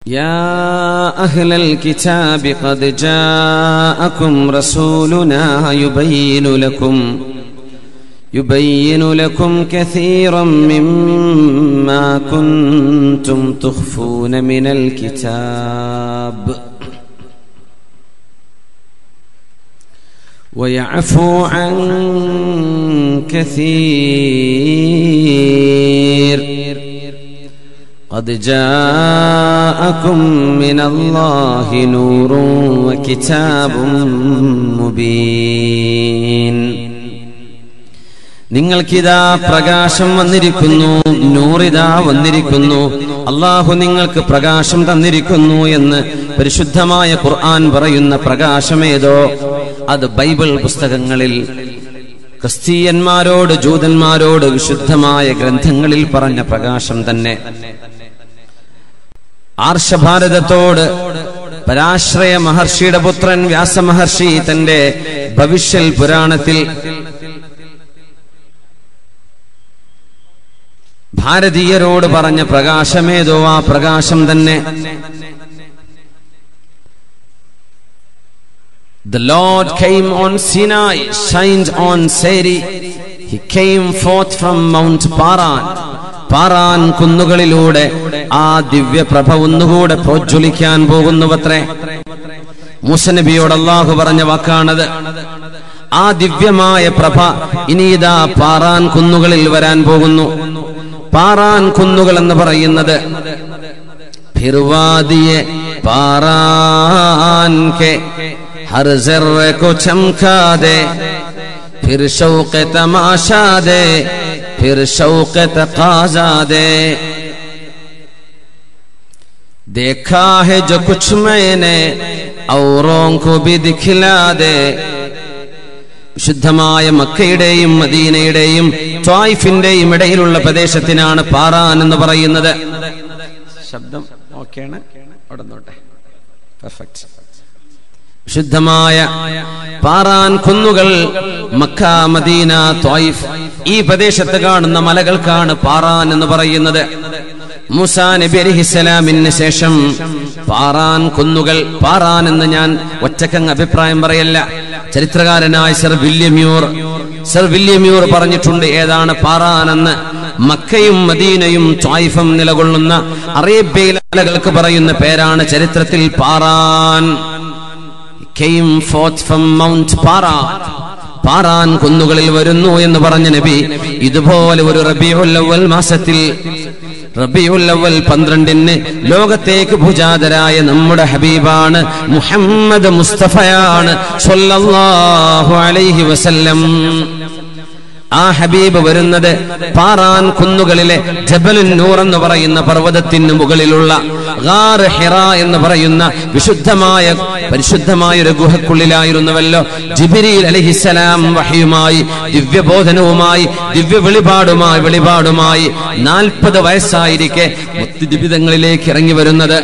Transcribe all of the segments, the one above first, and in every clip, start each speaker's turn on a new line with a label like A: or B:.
A: يا أهل الكتاب قد جاءكم رسولنا يبين لكم يبين لكم كثيرا مما كنتم تخفون من الكتاب ويعفو عن كثير قد جاءكم من الله نور وكتاب مبين നിങ്ങൾക്കിതാ പ്രകാശം വന്നിരിക്കുന്നു നൂറിതാ വന്നിരിക്കുന്നു അള്ളാഹു നിങ്ങൾക്ക് പ്രകാശം തന്നിരിക്കുന്നു എന്ന് പരിശുദ്ധമായ ഖുർആൻ പറയുന്ന പ്രകാശമേതോ അത് ബൈബിൾ പുസ്തകങ്ങളിൽ ക്രിസ്തീയന്മാരോട് ജൂതന്മാരോട് വിശുദ്ധമായ ഗ്രന്ഥങ്ങളിൽ പറഞ്ഞ പ്രകാശം തന്നെ ആർഷഭാരതത്തോട് പരാശ്രയ മഹർഷിയുടെ പുത്രൻ വ്യാസമഹർഷി തന്റെ ഭവിഷ്യൽ പുരാണത്തിൽ ഭാരതീയരോട് പറഞ്ഞ പ്രകാശമേതോ ആ പ്രകാശം തന്നെ The Lord came on Sinai, shined on Seri. He came forth from Mount Paran. Paran കുന്നുകളിലൂടെ ആ ദിവ്യപ്രഭ ഒന്നുകൂടെ പ്രോജ്വലിക്കാൻ പോകുന്നുവത്രേ മൂസനബിയോട് അള്ളാഹു പറഞ്ഞ വാക്കാണത് ആ ദിവ്യമായ പ്രഭ ഇനി ഇതാ പാറാൻ കുന്നുകളിൽ വരാൻ പോകുന്നു പാറാൻ കുന്നുകൾ എന്ന് പറയുന്നത് ഫിർവാദിയെ പാറാൻ കെ हर जर्रे को चमका दे फिर शौक तमाशा दे फिर शौक तकाजा दे देखा है जो कुछ मैंने औरों को भी दिखला दे വിശുദ്ധമായ മക്കയുടെയും മദീനയുടെയും ത്വായിഫിന്റെയും ഇടയിലുള്ള പ്രദേശത്തിനാണ് പാറാൻ എന്ന് പറയുന്നത് ശബ്ദം ഓക്കെയാണ് അവിടെ നോട്ടെ പെർഫെക്റ്റ് ശുദ്ധമായ പാറാൻ കുന്നുകൾ മക്ക മദീന ത്വായിഫ് ഈ പ്രദേശത്ത് കാണുന്ന മലകൾക്കാണ് പാറാൻ എന്ന് പറയുന്നത് മൂസാ നബി അലിഹിസലാമിന് ശേഷം പാറാൻ കുന്നുകൾ പാറാൻ എന്ന് ഞാൻ ഒറ്റക്കങ് അഭിപ്രായം പറയല്ല ചരിത്രകാരനായ സർ വില്യമ്യൂർ സർ വില്യമ്യൂർ പറഞ്ഞിട്ടുണ്ട് ഏതാണ് പാറാൻ എന്ന് മക്കയും മദീനയും ത്വായിഫും നിലകൊള്ളുന്ന അറേബ്യയിലെ മലകൾക്ക് പറയുന്ന പേരാണ് ചരിത്രത്തിൽ Paran came forth from Mount Paran. Paran കുന്നുകളിൽ വരുന്നു എന്ന് പറഞ്ഞ നബി ഇതുപോലെ ഒരു റബിയുല്ലവൽ മാസത്തിൽ റബിയുല്ലവൽ പന്ത്രണ്ടിന് ലോകത്തേക്ക് ഭുജാതരായ നമ്മുടെ ഹബീബാണ് മുഹമ്മദ് മുസ്തഫയാണ് സല്ലല്ലാഹു അലൈഹി വസല്ലം ആ ഹബീബ് വരുന്നത് പാറാൻ കുന്നുകളിലെ ജബലുൻ നൂർ എന്ന് പറയുന്ന പർവ്വതത്തിന് മുകളിലുള്ള ഗാർ ഹിറ എന്ന് പറയുന്ന വിശുദ്ധമായ പരിശുദ്ധമായ ഒരു ഗുഹക്കുള്ളിലായിരുന്നുവല്ലോ ജിബിരിൽ അലഹിസലാം വഹിയുമായി ദിവ്യബോധനവുമായി ദിവ്യ വെളിപാടുമായി വെളിപാടുമായി നാൽപ്പത് വയസ്സായിരിക്കെ മുത്തുദിപിതങ്ങളിലേക്ക് ഇറങ്ങി വരുന്നത്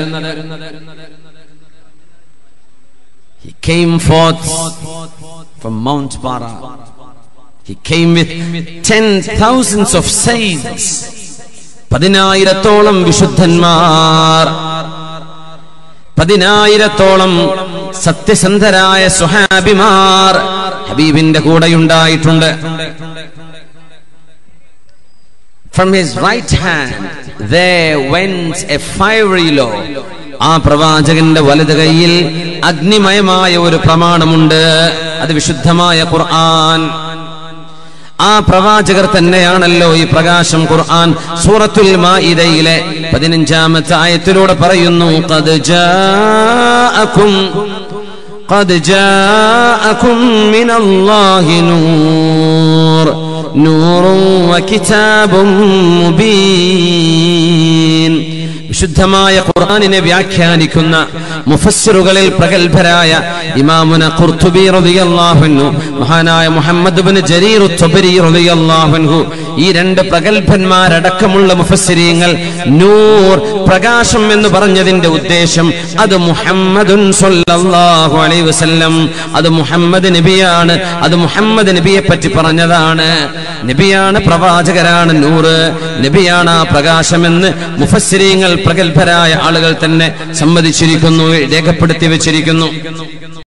A: He came forth from Mount Para. He came with ten thousands of saints. പതിനായിരത്തോളം വിശുദ്ധന്മാർ പതിനായിരത്തോളം സത്യസന്ധരായ സുഹാബിമാർ ഹബീബിന്റെ കൂടെയുണ്ടായിട്ടുണ്ട് From his right hand there went a fiery law. ആ പ്രവാചകന്റെ വലത് കൈയിൽ അഗ്നിമയമായ ഒരു പ്രമാണമുണ്ട് അത് വിശുദ്ധമായ ഖുർആൻ ആ പ്രവാചകർ തന്നെയാണല്ലോ ഈ പ്രകാശം ഖുർആൻ സൂറത്തുൽ മാഇദയിലെ പതിനഞ്ചാമത്തെ ആയത്തിലൂടെ പറയുന്നു ഖദ് ജാഅകും ഖദ് ജാഅകും മിനല്ലാഹി നൂർ നൂറും വകിതാബും മുബീൻ വിശുദ്ധമായ ഖുർആനിനെ വ്യാഖ്യാനിക്കുന്ന മുഫസ്സിറുകളിൽ പ്രഗത്ഭരായ ഇമാമുന ഖുർത്തുബി റളിയല്ലാഹു അൻഹു മഹാനായ മുഹമ്മദ് ഇബ്നു ജരീർ ത്വബരി റളിയല്ലാഹു അൻഹു ഈ രണ്ട് പ്രഗത്ഭന്മാരടക്കമുള്ള മുഫസ്സിരീങ്ങൾ നൂർ പ്രകാശം എന്ന് പറഞ്ഞതിന്റെ ഉദ്ദേശം അത് മുഹമ്മദുൻ സ്വല്ലല്ലാഹു അലൈഹി വസല്ലം അത് മുഹമ്മദ് നബിയാണ് അത് മുഹമ്മദ് നബിയെ പറ്റി പറഞ്ഞതാണ് നബിയാണ് പ്രവാചകരാണ് നൂറ് നബിയാണ് ആ പ്രകാശമെന്ന് മുഫസ്സിരീങ്ങൾ പ്രഗത്ഭരായ ആളുകൾ തന്നെ സമ്മതിച്ചിരിക്കുന്നു രേഖപ്പെടുത്തി വെച്ചിരിക്കുന്നു